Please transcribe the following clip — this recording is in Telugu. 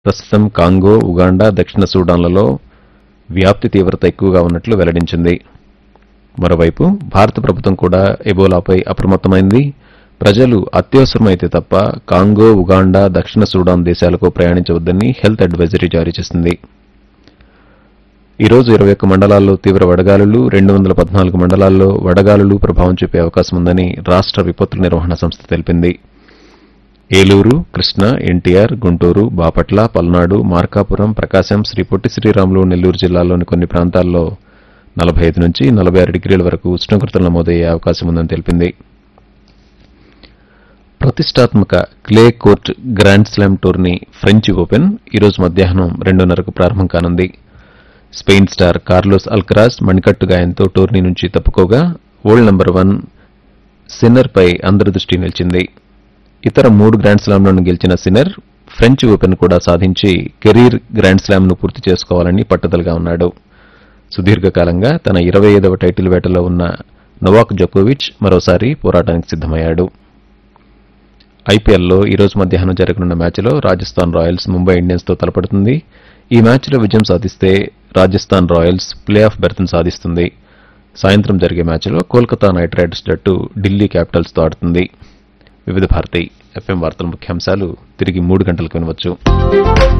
ప్రస్తుతం కాంగో ఉగాండా దక్షిణ సూడాన్లలో వ్యాప్తి తీవ్రత ఎక్కువగా ఉన్నట్లు వెల్లడించింది మరోవైపు భారత ప్రభుత్వం కూడా ఎబోలాపై అప్రమత్తమైంది ప్రజలు అత్యవసరమైతే తప్ప కాంగో ఉగాండా దక్షిణ సూడాన్ దేశాలకు ప్రయాణించవద్దని హెల్త్ అడ్వైజరీ జారీ చేసింది ఈ రోజు ఇరవై ఒక్క మండలాల్లో తీవ్ర వడగాలులు రెండు వందల పద్నాలుగు మండలాల్లో వడగాలులు ప్రభావం చూపే అవకాశం ఉందని రాష్ట్ర విపత్తుల నిర్వహణ సంస్థ తెలిపింది ఏలూరు కృష్ణా ఎన్టీఆర్ గుంటూరు బాపట్ల పల్నాడు మార్కాపురం ప్రకాశం శ్రీ పొట్టి శ్రీరాములు నెల్లూరు జిల్లాల్లోని కొన్ని ప్రాంతాల్లో నలభై ఐదు నుంచి నలభై ఆరు డిగ్రీల వరకు ఉష్ణోగ్రతలు నమోదయ్యే అవకాశం ఉందని తెలిపింది ప్రతిష్టాత్మక clay court grand slam tourney French open ఈరోజు మధ్యాహ్నం రెండున్నరకు ప్రారంభం కానుంది స్పెయిన్ స్టార్ కార్లోస్ అల్కరాజ్ మణికట్టు గాయంతో టోర్నీ నుంచి తప్పుకోగా వరల్డ్ నంబర్ వన్ సిన్నర్ పై అందరి దృష్టి నిలిచింది ఇతర మూడు గ్రాండ్ స్లామ్లను గెలిచిన సిన్నర్ ఫ్రెంచ్ ఓపెన్ కూడా సాధించి కెరీర్ గ్రాండ్ స్లామ్ ను పూర్తి చేసుకోవాలని పట్టుదలగా ఉన్నాడు సుదీర్ఘకాలంగా తన ఇరవై ఐదవ టైటిల్ వేటలో ఉన్న నొవాక్ జోకోవిచ్ మరోసారి పోరాటానికి సిద్దమయ్యాడు ఐపీఎల్లో ఈ రోజు మధ్యాహ్నం జరగనున్న మ్యాచ్లో రాజస్థాన్ రాయల్స్ ముంబై ఇండియన్స్ తో తలపడుతుంది ఈ మ్యాచ్లో విజయం సాధిస్తే రాజస్థాన్ రాయల్స్ ప్లే ఆఫ్ బెర్త్ను సాధిస్తుంది సాయంత్రం జరిగే మ్యాచ్లో కోల్కతా నైట్ రైడర్స్ జట్టు ఢిల్లీ క్యాపిటల్స్ తో ఆడుతుంది వివిధ భారతి ఎఫ్ఎం వార్తల ముఖ్యాంశాలు తిరిగి మూడు గంటలకు వినవచ్చు